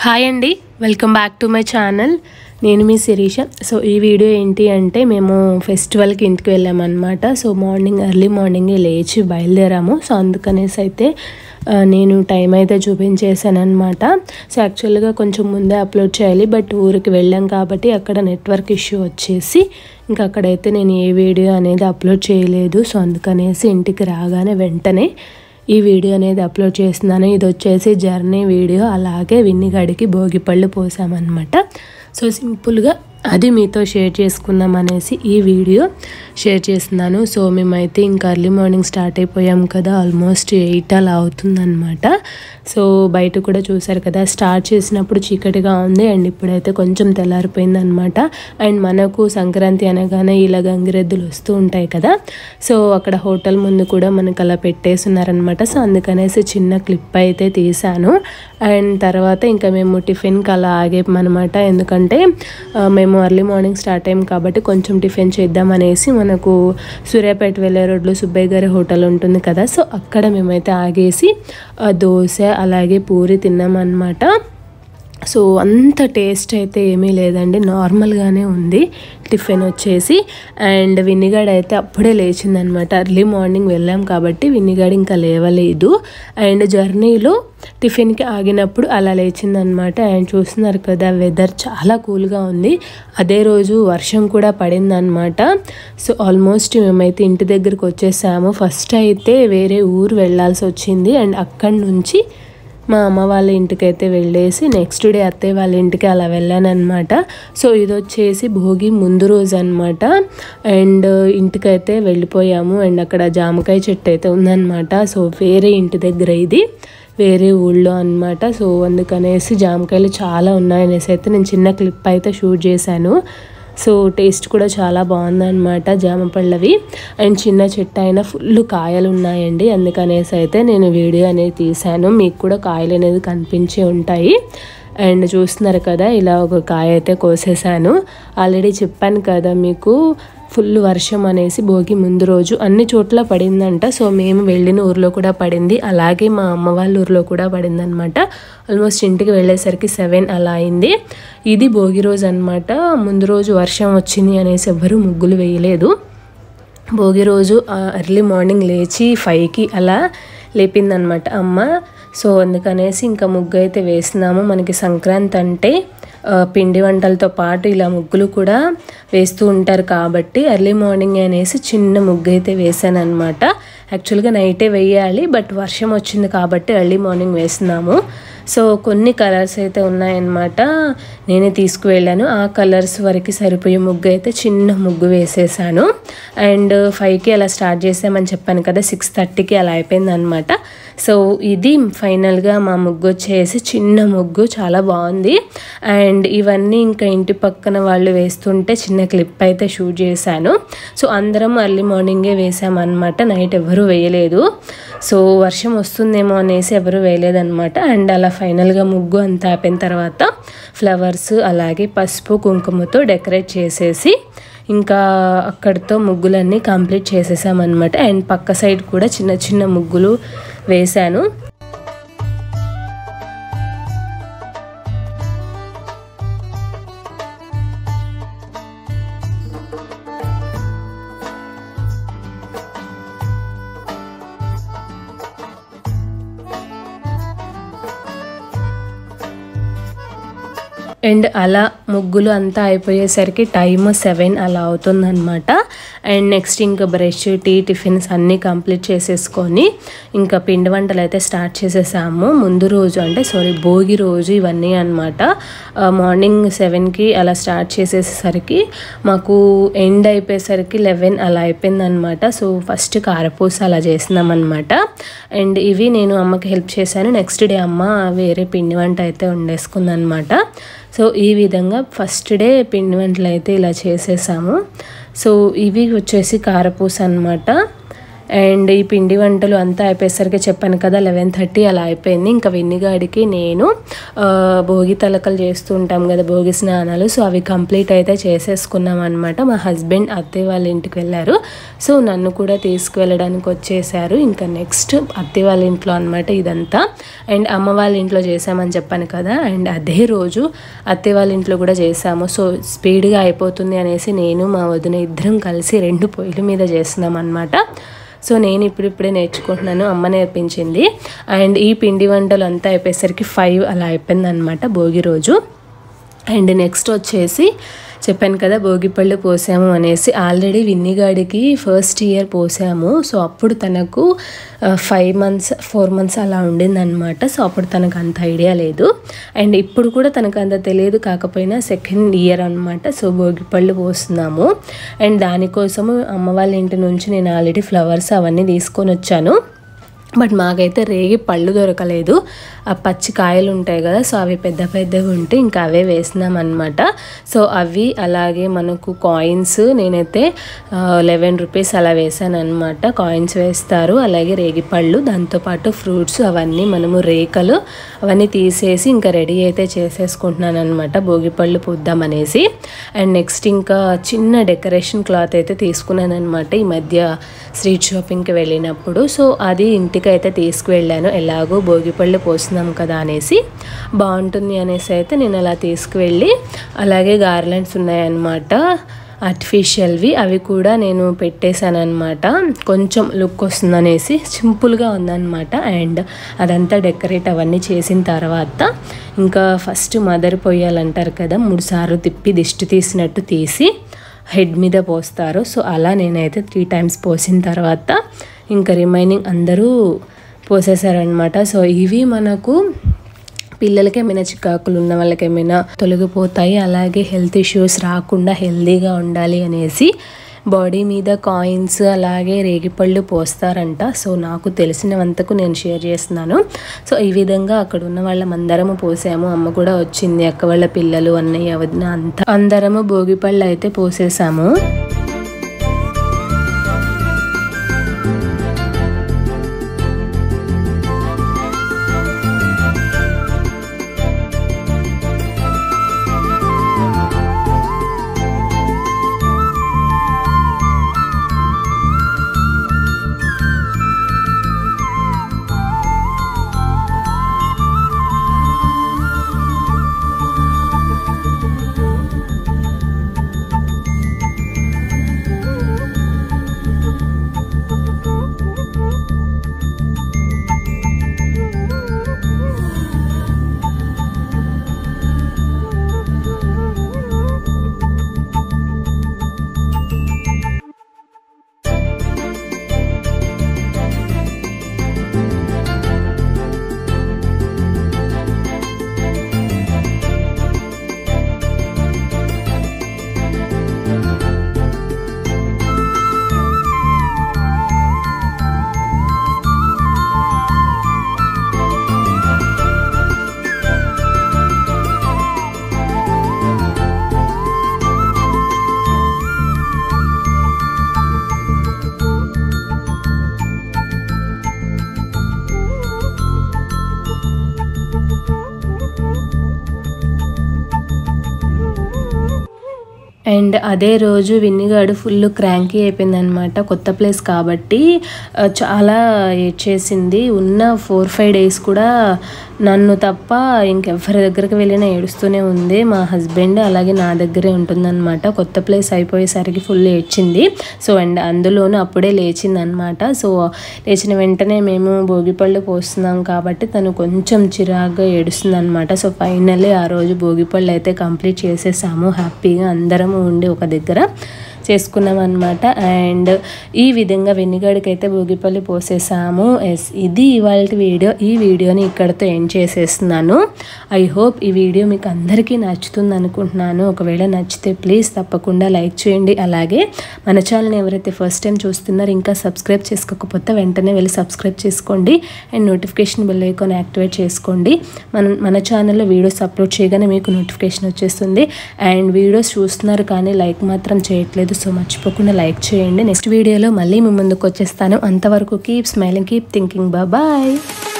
hi అండి welcome back to my channel నేను మీ శిరీష సో ఈ వీడియో ఏంటి అంటే మేము ఫెస్టివల్కి ఇంటికి వెళ్ళామన్నమాట సో మార్నింగ్ ఎర్లీ మార్నింగే లేచి బయలుదేరాము సో అందుకనేసి అయితే ఆ, నేను టైం అయితే చూపించేశాను అనమాట సో యాక్చువల్గా కొంచెం ముందే అప్లోడ్ చేయాలి బట్ ఊరికి వెళ్ళాం కాబట్టి అక్కడ నెట్వర్క్ ఇష్యూ వచ్చేసి ఇంకా అక్కడైతే నేను ఏ వీడియో అనేది అప్లోడ్ చేయలేదు సో అందుకనేసి ఇంటికి రాగానే వెంటనే ఈ వీడియో అనేది అప్లోడ్ చేస్తున్నాను ఇది వచ్చేసి జర్నీ వీడియో అలాగే విన్నిగడికి భోగిపళ్ళు పోసామన్నమాట సో సింపుల్గా అది మీతో షేర్ చేసుకుందాం అనేసి ఈ వీడియో షేర్ చేస్తున్నాను సో మేమైతే ఇంకా ఎర్లీ మార్నింగ్ స్టార్ట్ అయిపోయాం కదా ఆల్మోస్ట్ ఎయిట్ అలా అవుతుందన్నమాట సో బయట కూడా చూసారు కదా స్టార్ట్ చేసినప్పుడు చీకటిగా ఉంది అండ్ ఇప్పుడైతే కొంచెం తెల్లారిపోయింది అనమాట అండ్ మనకు సంక్రాంతి అనగానే ఇలా గంగిరెద్దులు వస్తూ ఉంటాయి కదా సో అక్కడ హోటల్ ముందు కూడా మనకు అలా పెట్టేస్తున్నారనమాట సో అందుకనేసి చిన్న క్లిప్ అయితే తీసాను అండ్ తర్వాత ఇంకా మేము టిఫిన్కి అలా ఆగేమన్నమాట ఎందుకంటే ఆ, మేము ఎర్లీ మార్నింగ్ స్టార్ట్ అయ్యాం కాబట్టి కొంచెం టిఫిన్ చేద్దాం అనేసి మనకు సూర్యాపేట వెళ్ళే రోడ్లో సుబ్బయ్య గారి హోటల్ ఉంటుంది కదా సో అక్కడ మేమైతే ఆగేసి ఆ, దోశ అలాగే పూరి తిన్నామన్నమాట సో అంత టేస్ట్ అయితే ఏమీ లేదండి నార్మల్గానే ఉంది టిఫిన్ వచ్చేసి అండ్ వినిగాడ్ అయితే అప్పుడే లేచిందనమాట ఎర్లీ మార్నింగ్ వెళ్ళాం కాబట్టి వినిగాడ్ ఇంకా లేవలేదు అండ్ జర్నీలో టిఫిన్కి ఆగినప్పుడు అలా లేచిందనమాట అండ్ చూస్తున్నారు కదా వెదర్ చాలా కూల్గా ఉంది అదే రోజు వర్షం కూడా పడిందనమాట సో ఆల్మోస్ట్ మేమైతే ఇంటి దగ్గరికి వచ్చేసాము ఫస్ట్ అయితే వేరే ఊరు వెళ్ళాల్సి వచ్చింది అండ్ అక్కడి నుంచి మా అమ్మ వాళ్ళ ఇంటికైతే వెళ్ళేసి నెక్స్ట్ డే అత్తయ్య వాళ్ళ ఇంటికి అలా వెళ్ళానమాట సో ఇది వచ్చేసి భోగి ముందు రోజు అనమాట అండ్ ఇంటికైతే వెళ్ళిపోయాము అండ్ అక్కడ జామకాయ చెట్టు అయితే ఉందన్నమాట సో వేరే ఇంటి దగ్గర ఇది వేరే ఊళ్ళో అన్నమాట సో అందుకనేసి జామకాయలు చాలా ఉన్నాయనేసి అయితే నేను చిన్న క్లిప్ అయితే షూట్ చేశాను సో టేస్ట్ కూడా చాలా బాగుందన్నమాట జామ పళ్ళవి అండ్ చిన్న చెట్టు అయినా ఫుల్ కాయలు ఉన్నాయండి అందుకనేసి అయితే నేను వీడియో అనేది తీశాను మీకు కూడా కాయలు అనేది కనిపించి ఉంటాయి అండ్ చూస్తున్నారు కదా ఇలా ఒక కాయ అయితే కోసేసాను ఆల్రెడీ చెప్పాను కదా మీకు ఫుల్ వర్షం అనేసి భోగి ముందు రోజు అన్ని చోట్ల పడిందంట సో మేము వెళ్ళిన ఊర్లో కూడా పడింది అలాగే మా అమ్మ వాళ్ళ ఊర్లో కూడా పడిందనమాట ఆల్మోస్ట్ ఇంటికి వెళ్ళేసరికి సెవెన్ అలా అయింది ఇది భోగి రోజు అనమాట ముందు రోజు వర్షం వచ్చింది అనేసి ఎవ్వరూ ముగ్గులు వేయలేదు భోగి రోజు ఎర్లీ మార్నింగ్ లేచి ఫైవ్కి అలా లేపిందనమాట అమ్మ సో అందుకనేసి ఇంకా ముగ్గు అయితే వేస్తున్నాము మనకి సంక్రాంతి అంటే ఆ, పిండి వంటలతో పాటు ఇలా ముగ్గులు కూడా వేస్తూ ఉంటారు కాబట్టి ఎర్లీ మార్నింగ్ అనేసి చిన్న ముగ్గు అయితే వేసాను అనమాట యాక్చువల్గా నైటే వేయాలి బట్ వర్షం వచ్చింది కాబట్టి ఎర్లీ మార్నింగ్ వేస్తున్నాము సో కొన్ని కలర్స్ అయితే ఉన్నాయన్నమాట నేనే తీసుకువెళ్ళాను ఆ కలర్స్ వరకు సరిపోయే ముగ్గు అయితే చిన్న ముగ్గు వేసేసాను అండ్ ఫైవ్కి అలా స్టార్ట్ చేసామని చెప్పాను కదా సిక్స్ థర్టీకి అలా అయిపోయింది అనమాట సో ఇది ఫైనల్గా మా ముగ్గు వచ్చేసి చిన్న ముగ్గు చాలా బాగుంది అండ్ ఇవన్నీ ఇంకా ఇంటి పక్కన వాళ్ళు వేస్తుంటే చిన్న క్లిప్ అయితే షూట్ చేశాను సో అందరం ఎర్లీ మార్నింగే వేసామన్నమాట నైట్ ఎవరు వేయలేదు సో వర్షం వస్తుందేమో అనేసి ఎవరు వేయలేదన్నమాట అండ్ అలా ఫైనల్గా ముగ్గు అంతా అయిపోయిన తర్వాత ఫ్లవర్స్ అలాగే పసుపు కుంకుమతో డెకరేట్ చేసేసి ఇంకా అక్కడితో ముగ్గులన్నీ కంప్లీట్ చేసేసామన్నమాట అండ్ పక్క సైడ్ కూడా చిన్న చిన్న ముగ్గులు వేశాను అండ్ అలా ముగ్గులు అంతా అయిపోయేసరికి టైమ్ సెవెన్ అలా అవుతుందన్నమాట అండ్ నెక్స్ట్ ఇంకా బ్రష్ టీ టిఫిన్స్ అన్నీ కంప్లీట్ చేసేసుకొని ఇంకా పిండి వంటలు అయితే స్టార్ట్ చేసేసాము ముందు రోజు అంటే సారీ భోగి రోజు ఇవన్నీ అనమాట మార్నింగ్ సెవెన్కి అలా స్టార్ట్ చేసేసరికి మాకు ఎండ్ అయిపోయేసరికి లెవెన్ అలా అయిపోయిందనమాట సో ఫస్ట్ కారపూస అలా చేసినాం అనమాట అండ్ ఇవి నేను అమ్మకి హెల్ప్ చేశాను నెక్స్ట్ డే అమ్మ వేరే పిండి వంట అయితే వండేసుకుందనమాట సో ఈ విధంగా ఫస్ట్ డే పిండి వంటలు అయితే ఇలా చేసేసాము సో ఇవి వచ్చేసి కారపూస అనమాట అండ్ ఈ పిండి వంటలు అంతా అయిపోయేసరికి చెప్పాను కదా లెవెన్ థర్టీ అలా అయిపోయింది ఇంకా వెన్నిగాడికి నేను ఆ, భోగి తలకలు చేస్తూ ఉంటాం కదా భోగి స్నానాలు సో అవి కంప్లీట్ అయితే చేసేసుకున్నాం అనమాట మా హస్బెండ్ అత్తయ్య వాళ్ళ ఇంటికి వెళ్ళారు సో నన్ను కూడా తీసుకువెళ్ళడానికి వచ్చేసారు ఇంకా నెక్స్ట్ అత్తయ్య వాళ్ళ ఇంట్లో అనమాట ఇదంతా అండ్ అమ్మ వాళ్ళ ఇంట్లో చేసామని చెప్పాను కదా అండ్ అదే రోజు అత్తయ్య వాళ్ళ ఇంట్లో కూడా చేసాము సో స్పీడ్గా అయిపోతుంది అనేసి నేను మా వదిన ఇద్దరం కలిసి రెండు పొయ్యిల మీద చేస్తున్నాం అనమాట సో నేను ఇప్పుడిప్పుడే నేర్చుకుంటున్నాను అమ్మ నేర్పించింది అండ్ ఈ పిండి వంటలు అంతా అయిపోయేసరికి ఫైవ్ అలా అయిపోయింది అనమాట భోగి రోజు అండ్ నెక్స్ట్ వచ్చేసి చెప్పాను కదా భోగిపళ్ళు పోసాము అనేసి ఆల్రెడీ విన్నిగాడికి ఫస్ట్ ఇయర్ పోసాము సో అప్పుడు తనకు ఫైవ్ మంత్స్ ఫోర్ మంత్స్ అలా ఉండిందనమాట సో అప్పుడు తనకు అంత ఐడియా లేదు అండ్ ఇప్పుడు కూడా తనకు అంత తెలియదు కాకపోయినా సెకండ్ ఇయర్ అనమాట సో భోగిపళ్ళు పోస్తున్నాము అండ్ దానికోసము అమ్మ వాళ్ళ ఇంటి నుంచి నేను ఆల్రెడీ ఫ్లవర్స్ అవన్నీ తీసుకొని వచ్చాను బట్ మాకైతే రేగి పళ్ళు దొరకలేదు ఆ పచ్చి కాయలు ఉంటాయి కదా సో అవి పెద్ద పెద్దగా ఉంటే ఇంకా అవే వేసినాం అనమాట సో అవి అలాగే మనకు కాయిన్స్ నేనైతే లెవెన్ రూపీస్ అలా వేసాను అనమాట కాయిన్స్ వేస్తారు అలాగే రేగి పళ్ళు దాంతోపాటు ఫ్రూట్స్ అవన్నీ మనము రేకలు అవన్నీ తీసేసి ఇంకా రెడీ అయితే చేసేసుకుంటున్నాను అనమాట భోగిపళ్ళు పుద్దామనేసి అండ్ నెక్స్ట్ ఇంకా చిన్న డెకరేషన్ క్లాత్ అయితే తీసుకున్నాను అనమాట ఈ మధ్య స్ట్రీట్ షాపింగ్కి వెళ్ళినప్పుడు సో అది ఇంటికి అయితే తీసుకువెళ్ళాను ఎలాగో భోగిపళ్ళు పోస్తున్నాం కదా అనేసి బాగుంటుంది అనేసి అయితే నేను అలా తీసుకువెళ్ళి అలాగే గార్లెండ్స్ ఉన్నాయన్నమాట ఆర్టిఫిషియల్వి అవి కూడా నేను పెట్టేశాను అనమాట కొంచెం లుక్ వస్తుందనేసి సింపుల్గా ఉందన్నమాట అండ్ అదంతా డెకరేట్ అవన్నీ చేసిన తర్వాత ఇంకా ఫస్ట్ మదర్ పొయ్యాలంటారు కదా మూడు సార్లు తిప్పి దిష్టి తీసినట్టు తీసి హెడ్ మీద పోస్తారు సో అలా నేనైతే త్రీ టైమ్స్ పోసిన తర్వాత ఇంకా రిమైనింగ్ అందరూ పోసేసారనమాట సో ఇవి మనకు పిల్లలకి ఏమైనా చికాకులు ఉన్న వాళ్ళకి ఏమైనా తొలగిపోతాయి అలాగే హెల్త్ ఇష్యూస్ రాకుండా హెల్తీగా ఉండాలి అనేసి బాడీ మీద కాయిన్స్ అలాగే రేగిపళ్ళు పోస్తారంట సో నాకు తెలిసినంతకు నేను షేర్ చేస్తున్నాను సో ఈ విధంగా అక్కడ ఉన్న వాళ్ళమందరము పోసాము అమ్మ కూడా వచ్చింది అక్క వాళ్ళ పిల్లలు అన్నయ్య వదిన అంతా అందరము భోగిపళ్ళు అయితే పోసేసాము అండ్ అదే రోజు విన్నిగాడు ఫుల్ క్రాంకీ అయిపోయిందనమాట కొత్త ప్లేస్ కాబట్టి ఆ, చాలా ఏడ్చేసింది ఉన్న ఫోర్ ఫైవ్ డేస్ కూడా నన్ను తప్ప ఇంకెవ్వరి దగ్గరికి వెళ్ళినా ఏడుస్తూనే ఉంది మా హస్బెండ్ అలాగే నా దగ్గరే ఉంటుందన్నమాట కొత్త ప్లేస్ అయిపోయేసరికి ఫుల్ ఏడ్చింది సో అండ్ అందులోనూ అప్పుడే లేచిందనమాట సో లేచిన వెంటనే మేము భోగిపళ్ళు పోస్తున్నాం కాబట్టి తను కొంచెం చిరాగ్గా ఏడుస్తుంది అనమాట సో ఫైనల్లీ ఆ రోజు భోగిపళ్ళు అయితే కంప్లీట్ చేసేసాము హ్యాపీగా అందరము ఉండి ఒక దగ్గర చేసుకున్నాం అనమాట అండ్ ఈ విధంగా వెన్నిగాడికి అయితే భోగిపల్లి పోసేసాము ఎస్ ఇది ఇవాళ వీడియో ఈ వీడియోని ఇక్కడతో ఎండ్ చేసేస్తున్నాను ఐ హోప్ ఈ వీడియో మీకు అందరికీ నచ్చుతుంది అనుకుంటున్నాను ఒకవేళ నచ్చితే ప్లీజ్ తప్పకుండా లైక్ చేయండి అలాగే మన ఛానల్ని ఎవరైతే ఫస్ట్ టైం చూస్తున్నారో ఇంకా సబ్స్క్రైబ్ చేసుకోకపోతే వెంటనే వెళ్ళి సబ్స్క్రైబ్ చేసుకోండి and notification bell icon activate చేసుకోండి మన మన ఛానల్లో వీడియోస్ అప్లోడ్ చేయగానే మీకు నోటిఫికేషన్ వచ్చేస్తుంది అండ్ వీడియోస్ చూస్తున్నారు కానీ లైక్ మాత్రం చేయట్లేదు మర్చిపోవద్దు సో మర్చిపోకుండా లైక్ చేయండి నెక్స్ట్ వీడియోలో మళ్ళీ మీ ముందుకు వచ్చేస్తాను అంతవరకు keep smiling keep thinking bye